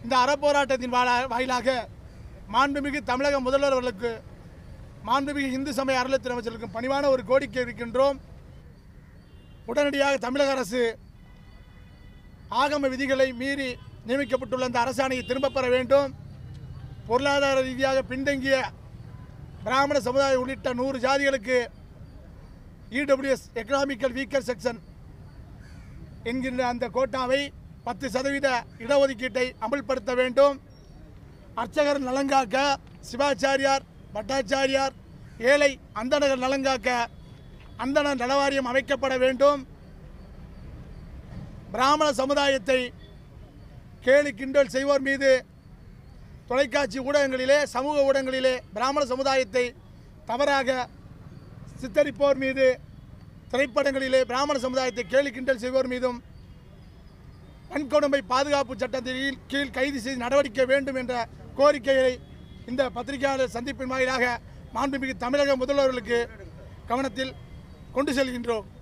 இந்த அறப்போராட்டத்தின் வாழ- வாயிலாக மாண்புமிகு தமிழக முதல்வர் அவர்களுக்கு மாண்புமிகு இந்து சமய அறநிலையத்துறை அமைச்சர்களுக்கும் பணிவான ஒரு கோரிக்கை இருக்கின்றோம் உடனடியாக தமிழக அரசு ஆகம விதிகளை மீறி நியமிக்கப்பட்டுள்ள அந்த அரசாணையை திரும்பப் பெற வேண்டும் பொருளாதார ரீதியாக பின்தங்கிய பிராமண சமுதாயம் உள்ளிட்ட நூறு ஜாதிகளுக்கு இடபிள்யூஎஸ் எக்கனாமிக்கல் வீக்கர் செக்ஷன் என்கின்ற அந்த கோட்டாவை பத்து சதவீத இடஒதுக்கீட்டை அமல்படுத்த வேண்டும் அர்ச்சகர் நலங்காக்க சிவாச்சாரியார் பட்டாச்சாரியார் ஏழை அந்தணர்கள் நலங்காக்க அந்தணர் நலவாரியம் அமைக்கப்பட வேண்டும் பிராமண சமுதாயத்தை கேலி கிண்டல் செய்வோர் மீது தொலைக்காட்சி ஊடகங்களிலே சமூக ஊடகங்களிலே பிராமண சமுதாயத்தை தவறாக சித்தரிப்போர் மீது திரைப்படங்களிலே பிராமண சமுதாயத்தை கேலி கிண்டல் செய்வோர் மீதும் வன்கொடுமை பாதுகாப்பு சட்டத்தின் கீழ் கீழ் கைது செய்து நடவடிக்கை வேண்டும் என்ற கோரிக்கையை இந்த பத்திரிகையாளர் சந்திப்பின் வாயிலாக மாண்புமிகு தமிழக முதல்வர்களுக்கு கவனத்தில் கொண்டு செல்கின்றோம்